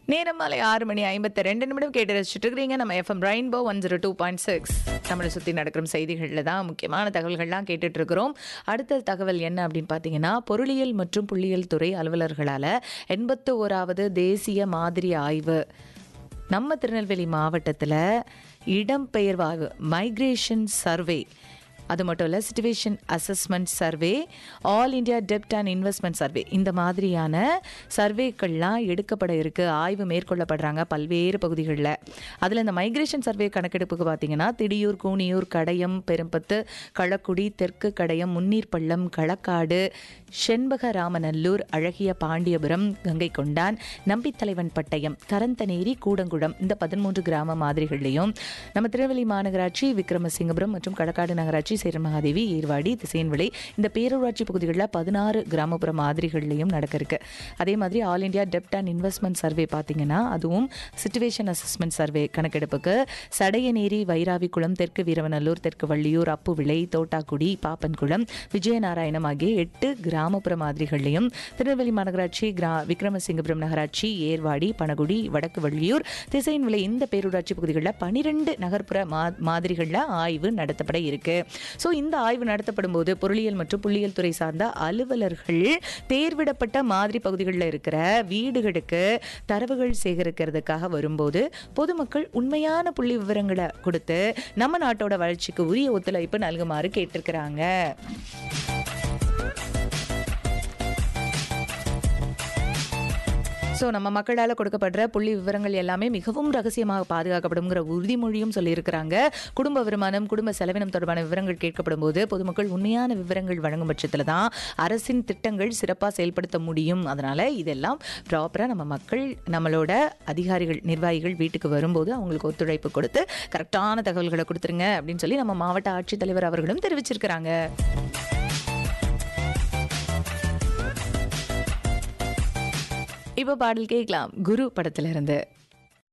நேரம் மாலை ஆறு மணி ஐம்பத்தி ரெண்டு நிமிடம் கேட்டு ரசிச்சுட்டு இருக்கிறீங்க நம்ம FM rainbow one zero two point six நம்மளை சுற்றி நடக்கிற செய்திகளில் தான் முக்கியமான தகவல்கள்லாம் கேட்டுட்டு இருக்கிறோம் அடுத்த தகவல் என்ன அப்படின்னு பார்த்தீங்கன்னா பொருளியல் மற்றும் புள்ளியியல் துறை அலுவலர்களால் எண்பத்து ஓராவது தேசிய மாதிரி ஆய்வு நம்ம திருநெல்வேலி மாவட்டத்தில் இடம்பெயர்வு ஆய்வு மைக்ரேஷன் சர்வே அது மட்டும் இல்லை situation assessment survey all India டெப்ட் அண்ட் இன்வெஸ்ட்மெண்ட் சர்வே இந்த மாதிரியான சர்வேக்கள்லாம் எடுக்கப்பட இருக்கு ஆய்வு மேற்கொள்ளப்படுறாங்க பல்வேறு பகுதிகளில் அதில் இந்த மைக்ரேஷன் சர்வே கணக்கெடுப்புக்கு பார்த்தீங்கன்னா திடியூர் கூனியூர் கடையம் பெரும்பத்து களக்குடி தெற்கு கடையம் முன்னீர் பள்ளம் களக்காடு செண்பக ராமநல்லூர் அழகிய பாண்டியபுரம் கங்கை கொண்டான் நம்பித்தலைவன் பட்டயம் கரந்தநேரி கூடங்குளம் இந்த பதிமூன்று கிராம மாதிரிகள்லையும் நம்ம திருநெல்வேலி மாநகராட்சி விக்ரமசிங்கபுரம் மற்றும் களக்காடு நகராட்சி சேரமகாதேவி ஏர்வாடி திசையன்விளை இந்த பேரூராட்சி பகுதிகளில் பதினாறு கிராமப்புற மாதிரிகள்லையும் நடக்க இருக்கு அதே மாதிரி ஆல் இந்தியா டெப்ட் அண்ட் இன்வெஸ்ட்மெண்ட் சர்வே பார்த்தீங்கன்னா அதுவும் சிச்சுவேஷன் அசஸ்மெண்ட் சர்வே கணக்கெடுப்புக்கு சடையநேரி வைராவிக்குளம் தெற்கு வீரவநல்லூர் தெற்கு வள்ளியூர் அப்புவிளை தோட்டாக்குடி பாப்பன்குளம் விஜயநாராயணம் ஆகிய எட்டு கிராமப்புற மாதிரிகள்லையும் திருநெல்வேலி மாநகராட்சி கிரா விக்ரமசிங்கபுரம் நகராட்சி ஏர்வாடி பனகுடி வடக்கு வள்ளியூர் திசையன்விளை இந்த பேரூராட்சி பகுதிகளில் பனிரெண்டு நகர்ப்புற மா மாதிரிகளில் ஆய்வு நடத்தப்பட இருக்கு ஸோ இந்த ஆய்வு நடத்தப்படும் போது பொருளியல் மற்றும் புள்ளியியல் துறை சார்ந்த அலுவலர்கள் தேர்விடப்பட்ட மாதிரி பகுதிகளில் இருக்கிற வீடுகளுக்கு தரவுகள் சேகரிக்கிறதுக்காக வரும்போது பொதுமக்கள் உண்மையான புள்ளி விவரங்களை கொடுத்து நம்ம நாட்டோட வளர்ச்சிக்கு உரிய ஒத்துழைப்பு நல்குமாறு கேட்டிருக்கிறாங்க ஸோ நம்ம மக்களால் கொடுக்கப்படுற புள்ளி விவரங்கள் எல்லாமே மிகவும் ரகசியமாக பாதுகாக்கப்படும்ங்கிற உறுதிமொழியும் சொல்லியிருக்கிறாங்க குடும்ப வருமானம் குடும்ப செலவினம் தொடர்பான விவரங்கள் கேட்கப்படும் போது பொதுமக்கள் உண்மையான விவரங்கள் வழங்கும் பட்சத்தில் தான் அரசின் திட்டங்கள் சிறப்பாக செயல்படுத்த முடியும் அதனால் இதெல்லாம் ப்ராப்பராக நம்ம மக்கள் நம்மளோட அதிகாரிகள் நிர்வாகிகள் வீட்டுக்கு வரும்போது அவங்களுக்கு ஒத்துழைப்பு கொடுத்து கரெக்டான தகவல்களை கொடுத்துருங்க அப்படின்னு சொல்லி நம்ம மாவட்ட ஆட்சித்தலைவர் அவர்களும் தெரிவிச்சிருக்கிறாங்க இப்போ பாடல் கேட்கலாம் குரு படத்துல இருந்து